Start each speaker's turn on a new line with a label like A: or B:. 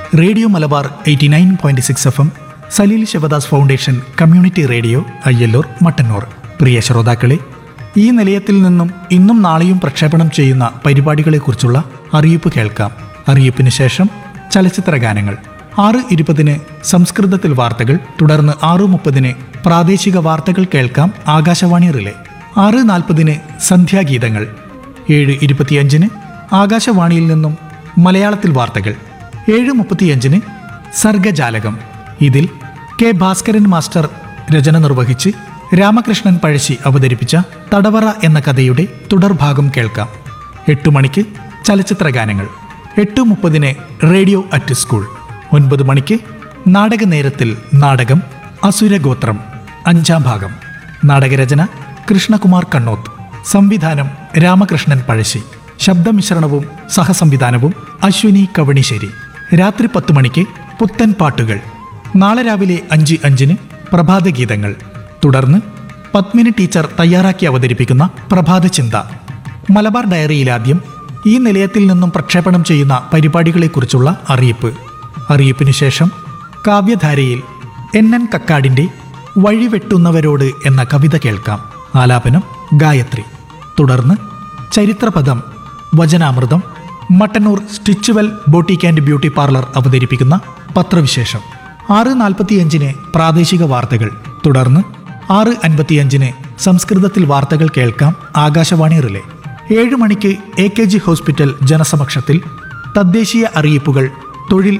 A: radio Malabar eighty nine point six F M Saleel Sivadas foundation community radio Ayyallur Mattannur പ്രിയ ശ്രോതാക്കളെ ഈ നിലയത്തിൽ നിന്നും ഇന്നും നാളെയും പ്രക്ഷേപണം ചെയ്യുന്ന പരിപാടികളെക്കുറിച്ചുള്ള അറിയിപ്പ് കേൾക്കാം അറിയിപ്പിന് ശേഷം ചലച്ചിത്ര ഗാനങ്ങൾ ആറ് ഇരുപതിന് സംസ്കൃതത്തിൽ വാർത്തകൾ തുടർന്ന് ആറ് മുപ്പതിന് പ്രാദേശിക വാർത്തകൾ കേൾക്കാം ആകാശവാണി റിലേ ആറ് നാൽപ്പതിന് സന്ധ്യാഗീതങ്ങൾ ഏഴ് ഇരുപത്തിയഞ്ചിന് ആകാശവാണിയിൽ നിന്നും മലയാളത്തിൽ വാർത്തകൾ ഏഴ് മുപ്പത്തിയഞ്ചിന് സർഗജാലകം ഇതിൽ കെ ഭാസ്കരൻ മാസ്റ്റർ രചന നിർവഹിച്ച് രാമകൃഷ്ണൻ പഴശ്ശി അവതരിപ്പിച്ച തടവറ എന്ന കഥയുടെ തുടർഭാഗം കേൾക്കാം എട്ടു മണിക്ക് ചലച്ചിത്ര ഗാനങ്ങൾ എട്ട് മുപ്പതിന് റേഡിയോ അറ്റ് സ്കൂൾ ഒൻപത് മണിക്ക് നാടക നേരത്തിൽ നാടകം അസുരഗോത്രം അഞ്ചാം ഭാഗം നാടകരചന കൃഷ്ണകുമാർ കണ്ണോത്ത് സംവിധാനം രാമകൃഷ്ണൻ പഴശ്ശി ശബ്ദമിശ്രണവും സഹസംവിധാനവും അശ്വിനി കവണിശ്ശേരി രാത്രി പത്ത് മണിക്ക് പുത്തൻ പാട്ടുകൾ നാളെ രാവിലെ അഞ്ച് അഞ്ചിന് പ്രഭാതഗീതങ്ങൾ തുടർന്ന് പത്മിനി ടീച്ചർ തയ്യാറാക്കി അവതരിപ്പിക്കുന്ന പ്രഭാത ചിന്ത മലബാർ ഡയറിയിലാദ്യം ഈ നിലയത്തിൽ നിന്നും പ്രക്ഷേപണം ചെയ്യുന്ന പരിപാടികളെക്കുറിച്ചുള്ള അറിയിപ്പ് അറിയിപ്പിനു ശേഷം കാവ്യധാരയിൽ എൻ എൻ കക്കാടിൻ്റെ വഴിവെട്ടുന്നവരോട് എന്ന കവിത കേൾക്കാം ആലാപനം ഗായത്രി തുടർന്ന് ചരിത്രപദം വചനാമൃതം Mattannur Stitchual boutique and beauty parlour അവതരിപ്പിക്കുന്ന പത്രവിശേഷം ആറ് നാൽപ്പത്തിയഞ്ചിന് പ്രാദേശിക വാർത്തകൾ തുടർന്ന് ആറ് അൻപത്തിയഞ്ചിന് സംസ്കൃതത്തിൽ വാർത്തകൾ കേൾക്കാം ആകാശവാണി റിലേ ഏഴ് മണിക്ക് എ കെ ജി ഹോസ്പിറ്റൽ ജനസമക്ഷത്തിൽ തദ്ദേശീയ അറിയിപ്പുകൾ തൊഴിൽ